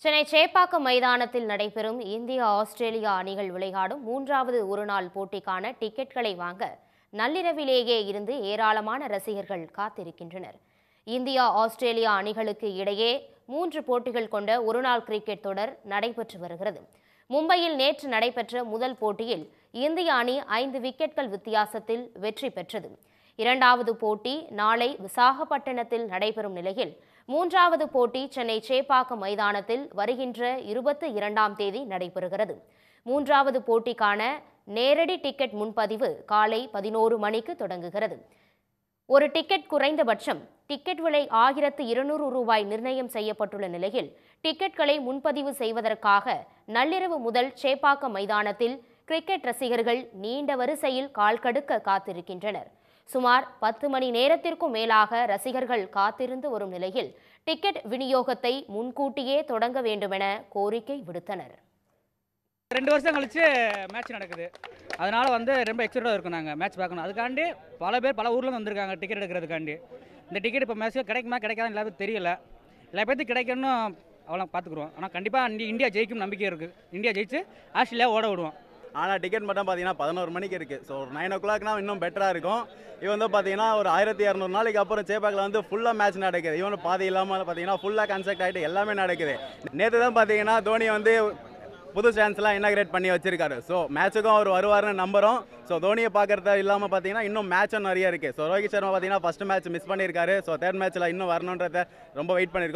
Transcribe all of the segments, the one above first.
சென்னை சேப்பாக்கம் மைதானத்தில் நடைபெறும் India Australia அணிகள் விளையாடும் மூன்றாவது ஒருநாள் போட்டிக்கான டிக்கெட்களை வாங்க நள்ளிரவிலேயே இருந்து ஏராளமான ரசிகர்கள் காத்திருக்கின்றனர் இந்தியா ஆஸ்திரேலியா அணிகளுக்கு இடையே மூன்று போட்டிகள் கொண்ட ஒருநாள் கிரிக்கெட் தொடர் நடைபெற்று வருகிறது மும்பையில் நேற்று நடைபெற்ற முதல் போட்டியில் இந்திய அணி ஐந்து விக்கெட்கள் வித்தியாசத்தில் வெற்றி பெற்றது இரண்டாவது போட்டி நாளை விசாகப்பட்டினத்தில் நடைபெறும் நிலையில் மூன்றாவது போட்டி சென்னை சேப்பாக்கம் மைதானத்தில் வருகின்ற இருபத்தி இரண்டாம் தேதி நடைபெறுகிறது மூன்றாவது போட்டிக்கான நேரடி டிக்கெட் முன்பதிவு காலை பதினோரு மணிக்கு தொடங்குகிறது ஒரு டிக்கெட் குறைந்தபட்சம் டிக்கெட் விலை ஆயிரத்து இருநூறு ரூபாய் நிர்ணயம் செய்யப்பட்டுள்ள நிலையில் டிக்கெட்களை முன்பதிவு செய்வதற்காக நள்ளிரவு முதல் சேப்பாக்கம் மைதானத்தில் கிரிக்கெட் ரசிகர்கள் நீண்ட வரிசையில் கால்கடுக்க காத்திருக்கின்றனர் சுமார் பத்து மணி நேரத்திற்கும் மேலாக ரசிகர்கள் காத்திருந்து வரும் நிலையில் டிக்கெட் விநியோகத்தை முன்கூட்டியே தொடங்க வேண்டுமென கோரிக்கை விடுத்தனர் ரெண்டு வருஷம் கழிச்சு மேட்ச் நடக்குது அதனால வந்து ரொம்ப எக்ஸைட்டாக இருக்கும் நாங்கள் மேட்ச் பார்க்கணும் அதுக்காண்டி பல பேர் பல ஊர்லேருந்து வந்திருக்காங்க டிக்கெட் எடுக்கிறதுக்காண்டி இந்த டிக்கெட் இப்போ மேட்ச்சில் கிடைக்குமா கிடைக்காதுன்னு எல்லாருக்கும் தெரியல எல்லா பேர்த்துக்கு கிடைக்கணும் அவ்வளோ பார்த்துக்குறோம் ஆனால் கண்டிப்பாக இந்தியா ஜெயிக்கும் நம்பிக்கை இருக்குது இந்தியா ஜெயிச்சு ஆஸ்திரேலியா ஓட விடுவோம் ஆனால் டிக்கெட் மட்டும் பார்த்தீங்கன்னா பதினோரு மணிக்கு இருக்குது ஸோ ஒரு நைன் ஓ கிளாக்னா இன்னும் பெட்டராக இருக்கும் இவன் வந்து பார்த்தீங்கன்னா ஒரு ஆயிரத்தி இரநூறு நாளைக்கு அப்புறம் சேப்பாக்கில் வந்து ஃபுல்லாக மேட்ச் நடக்குது இவன் பாதி இல்லாமல் பார்த்தீங்கன்னா ஃபுல்லாக கன்செக்ட் ஆகிட்டு எல்லாமே நடக்குது நேற்று தான் பார்த்தீங்கன்னா தோனி வந்து புது ஸ்டாண்ட்ஸ்லாம் இனாகிரேட் பண்ணி வச்சிருக்காரு ஸோ மேட்சுக்கும் அவர் வருவார்னு நம்புறோம் ஸோ தோனியை பார்க்கறது இல்லாமல் பார்த்தீங்கன்னா இன்னும் மேட்சும் நிறைய இருக்குது ஸோ ரோஹித் சர்மா பார்த்தீங்கன்னா ஃபஸ்ட் மேட்ச் மிஸ் பண்ணியிருக்காரு ஸோ தேர்ட் மேட்ச்சில் இன்னும் வரணுன்றத ரொம்ப வெயிட் பண்ணியிருக்கோம்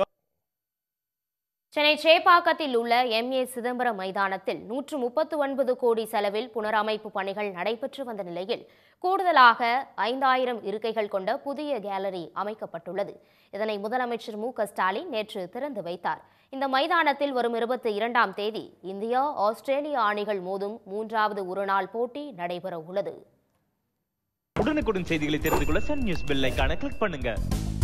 சென்னை சேப்பாக்கத்தில் உள்ள எம்ஏ சிதம்பரம் மைதானத்தில் நூற்று முப்பத்து ஒன்பது கோடி செலவில் புனரமைப்பு பணிகள் நடைபெற்று வந்த நிலையில் கூடுதலாக ஐந்தாயிரம் இருக்கைகள் கொண்ட புதிய கேலரி அமைக்கப்பட்டுள்ளது இதனை முதலமைச்சர் மு க ஸ்டாலின் நேற்று திறந்து வைத்தார் இந்த மைதானத்தில் வரும் இருபத்தி இரண்டாம் தேதி இந்தியா ஆஸ்திரேலியா அணிகள் மோதும் மூன்றாவது ஒருநாள் போட்டி நடைபெற உள்ளது உடனுக்குடன் செய்திகளை தெரிந்து கொள்ள சன் நியூஸ் பெல் ஐகானை கிளிக் பண்ணுங்க